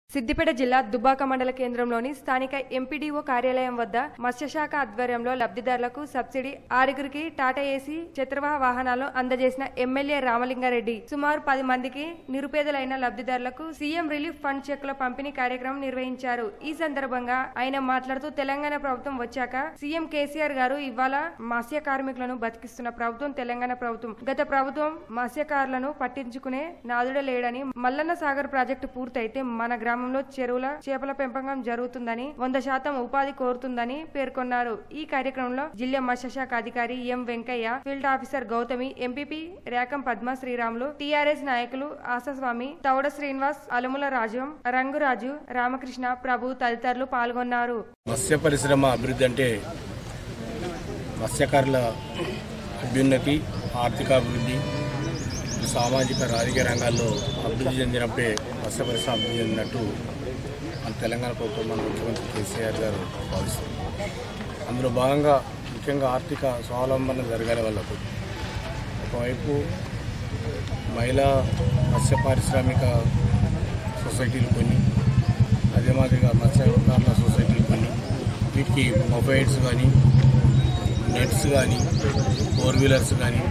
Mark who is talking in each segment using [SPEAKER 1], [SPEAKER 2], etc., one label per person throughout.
[SPEAKER 1] సిద్దిపేట జిల్లా దుబ్బాక మండల కేంద్రంలోని స్థానిక ఎంపీడీఓ కార్యాలయం వద్ద మత్స్యశాఖ ఆధ్వర్యంలో లబ్ధిదారులకు సబ్సిడీ ఆరుగురికి టాటా ఏసీ చతుర్వాహ వాహనాలను అందజేసిన ఎమ్మెల్యే రామలింగారెడ్డి సుమారు పది మందికి నిరుపేదలైన లబ్ధిదారులకు సీఎం రిలీఫ్ ఫండ్ చెక్కుల పంపిణీ కార్యక్రమం నిర్వహించారు ఈ సందర్భంగా ఆయన మాట్లాడుతూ తెలంగాణ ప్రభుత్వం వచ్చాక సీఎం కేసీఆర్ గారు ఇవాళ మత్స్య కార్మికులను బతికిస్తున్న ప్రభుత్వం తెలంగాణ ప్రభుత్వం గత ప్రభుత్వం మత్స్యకారులను పట్టించుకునే నాదుడే లేడని మల్లన్న సాగర్ ప్రాజెక్టు పూర్తయితే మన గ్రామంలో చెరువుల చేపల పెంపకం జరుగుతుందని వంద శాతం ఉపాధి కోరుతుందని పేర్కొన్నారు ఈ కార్యక్రమంలో జిల్లా మత్స్యశాఖ అధికారి M Venkayya field officer Gautami MPP Rekam Padma Sriramulu TRS నాయకులు ఆశాస్వామి తౌడ శ్రీనివాస్ అలుముల రాజు రంగురాజు రామకృష్ణ ప్రభు తదితరులు పాల్గొన్నారు
[SPEAKER 2] మత్స్య పరిశ్రమ అభివృద్ధి అంటే మత్స్యకారుల అభ్యున్నతి ఆర్థిక అభివృద్ధి సామాజిక రాజకీయ రంగాల్లో అభివృద్ధి చెందినప్పుడే మత్స్య పరిశ్రమ అభివృద్ధి చెందినట్టు మన తెలంగాణ ప్రభుత్వం మన ముఖ్యమంత్రి కేసీఆర్ గారు భావిస్తారు అందులో భాగంగా ముఖ్యంగా ఆర్థిక స్వావలంబన జరగాలి వాళ్ళకు ఒకవైపు మహిళా మత్స్య పారిశ్రామిక సొసైటీలు కొన్ని అదే మాదిరిగా మత్స్యకారుల సొసైటీలు కొన్ని వీటికి మొబైల్స్ కానీ నెట్స్ కానీ ఫోర్ వీలర్స్ కానీ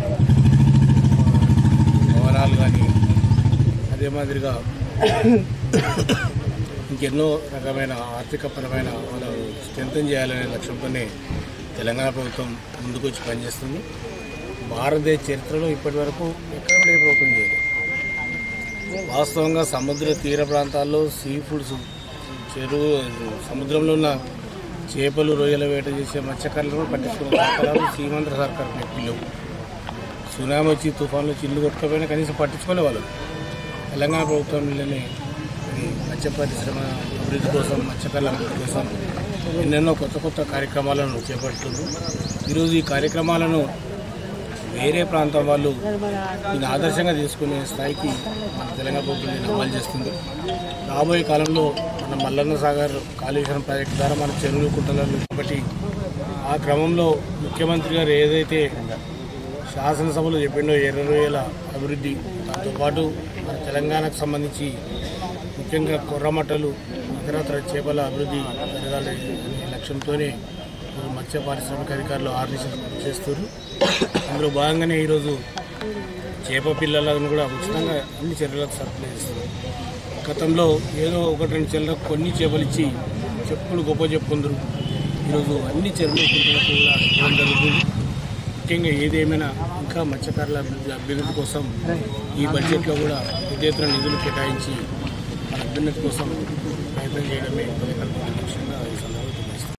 [SPEAKER 2] భవనాలు కానీ అదే మాదిరిగా ఇంకెన్నో రకమైన ఆర్థికపరమైన వాళ్ళు స్ట్రెంథన్ చేయాలనే లక్ష్యంతోనే తెలంగాణ ప్రభుత్వం ముందుకొచ్చి పనిచేస్తుంది భారతదేశ చరిత్రలో ఇప్పటి వరకు ఎక్కడ కూడా ఏ ప్రభుత్వం చేయలేదు వాస్తవంగా సముద్ర తీర ప్రాంతాల్లో సీ ఫుడ్స్ చెరువు సముద్రంలో ఉన్న చేపలు రొయ్యల వేట చేసే మత్స్యకారులు కూడా పట్టించుకున్న దాఖలాలు సీమాంధ్ర సర్కార్ పిల్లలు సునామీ వచ్చి తుఫాన్లు చిల్లు కొట్టుకపోయినా కనీసం పట్టించుకునే వాళ్ళు తెలంగాణ ప్రభుత్వంలోనే ఈ మత్స్య పరిశ్రమ అభివృద్ధి కోసం మత్స్యకారుల అభివృద్ధి కోసం ఎన్నెన్నో కొత్త కొత్త కార్యక్రమాలను చేపడుతుంది ఈరోజు ఈ కార్యక్రమాలను వేరే ప్రాంతం వాళ్ళు దీన్ని ఆదర్శంగా తీసుకునే స్థాయికి మన తెలంగాణ ప్రభుత్వం దీన్ని అమలు చేస్తుంది రాబోయే కాలంలో మన మల్లన్న సాగర్ కాళేశ్వరం ప్రాజెక్టు ద్వారా మన చెరువులు కుంటలను బట్టి ఆ క్రమంలో ముఖ్యమంత్రి గారు ఏదైతే శాసనసభలో చెప్పిండో ఎర్ర రొయ్యల అభివృద్ధి దాంతోపాటు మన తెలంగాణకు సంబంధించి ముఖ్యంగా కొర్రమట్టలు ఇతరత్ర చేపల అభివృద్ధి జరగాలి అనే లక్ష్యంతోనే ఈరోజు మత్స్య పారిశ్రామిక అధికారులు ఆర్డిషన్ చేస్తారు అందులో భాగంగానే ఈరోజు చేప పిల్లలను కూడా ఉచితంగా అన్ని చర్యలకు సరఫరా చేస్తారు గతంలో ఏదో ఒకటి రెండు చెల్లెలకు కొన్ని చేపలు ఇచ్చి చెప్పులు గొప్ప చెప్పుకుందరు ఈరోజు అన్ని చెరువులు కుంటలకు కూడా ఇవ్వడం జరుగుతుంది ముఖ్యంగా ఏదేమైనా ఇంకా మత్స్యకారుల అభివృద్ధి అభ్యున్నతి కోసం ఈ బడ్జెట్లో కూడా విద్యుత్తుల నిధులు కేటాయించి మన అభ్యున్నతి కోసం ప్రయత్నం చేయడమే పరికల్పన లక్ష్యంగా